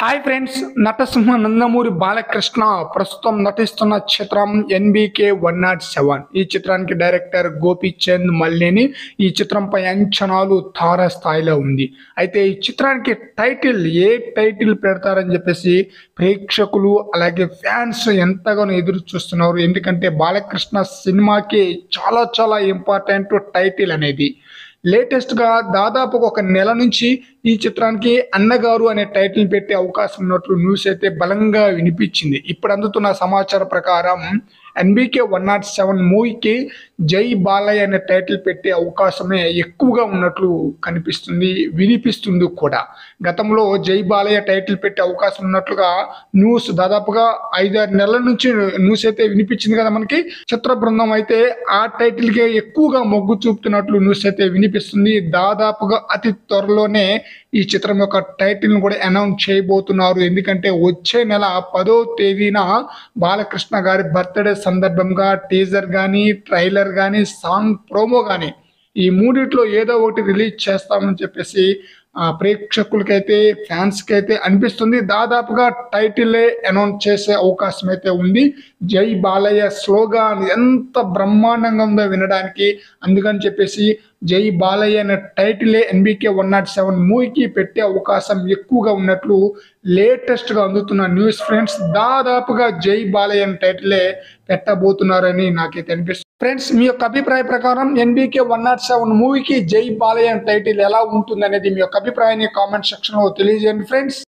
hi friends Natasimha Nandamuri Balakrishna ప్రస్తుతం నటిస్తున్న చిత్రం ఎన్బికే వన్ నాట్ సెవెన్ ఈ చిత్రానికి డైరెక్టర్ గోపీచంద్ మల్లేని ఈ చిత్రంపై అంచనాలు తార స్థాయిలో ఉంది అయితే ఈ చిత్రానికి టైటిల్ ఏ టైటిల్ పెడతారని చెప్పేసి ప్రేక్షకులు అలాగే ఫ్యాన్స్ ఎంతగానో ఎదురు చూస్తున్నారు ఎందుకంటే బాలకృష్ణ సినిమాకి చాలా చాలా ఇంపార్టెంట్ టైటిల్ అనేది లేటెస్ట్గా దాదాపు ఒక నెల నుంచి ఈ చిత్రానికి అన్నగారు అనే టైటిల్ పెట్టే అవకాశం ఉన్నట్లు న్యూస్ అయితే బలంగా వినిపించింది ఇప్పుడు అందుతున్న సమాచారం ప్రకారం ఎన్బికే వన్ నాట్ సెవెన్ మూవీకి జై బాలయ్య అనే టైటిల్ పెట్టే అవకాశమే ఎక్కువగా ఉన్నట్లు కనిపిస్తుంది వినిపిస్తుంది కూడా గతంలో జై బాలయ్య టైటిల్ పెట్టే అవకాశం ఉన్నట్లుగా న్యూస్ దాదాపుగా ఐదారు నెలల నుంచి న్యూస్ అయితే వినిపించింది కదా మనకి చిత్ర బృందం అయితే ఆ టైటిల్కే ఎక్కువగా మొగ్గు చూపుతున్నట్లు న్యూస్ అయితే వినిపిస్తుంది దాదాపుగా అతి త్వరలోనే ఈ చిత్రం యొక్క టైటిల్ను కూడా అనౌన్స్ చేయబోతున్నారు ఎందుకంటే వచ్చే నెల పదో తేదీన బాలకృష్ణ గారి బర్త్డే సందర్భంగా టీజర్ కానీ ట్రైలర్ కానీ సాంగ్ ప్రోమో కానీ ఈ మూడిట్లో ఏదో ఒకటి రిలీజ్ చేస్తామని చెప్పేసి ఆ, ప్రేక్షకులకైతే ఫ్యాన్స్కి అయితే అనిపిస్తుంది దాదాపుగా టైటిలే అనౌన్స్ చేసే అవకాశం అయితే ఉంది జై బాలయ్య స్లోగాన్ ఎంత బ్రహ్మాండంగా ఉందో వినడానికి అందుకని చెప్పేసి జై బాలయ్య అనే టైటిలే ఎన్బికే వన్ నాట్ సెవెన్ మూవీకి పెట్టే అవకాశం ఎక్కువగా ఉన్నట్లు లేటెస్ట్గా అందుతున్న న్యూస్ ఫ్రెండ్స్ దాదాపుగా జై బాలయ్య అనే టైటిలే పెట్టబోతున్నారని నాకైతే అనిపిస్తుంది ఫ్రెండ్స్ మీ యొక్క అభిప్రాయ ప్రకారం ఎన్బికే వన్ నాట్ సెవెన్ మూవీకి జై బాలయ్య అనే టైటిల్ ఎలా ఉంటుంది అనేది మీ యొక్క అభిప్రాయాన్ని కామెంట్ సెక్షన్లో తెలియజేయండి ఫ్రెండ్స్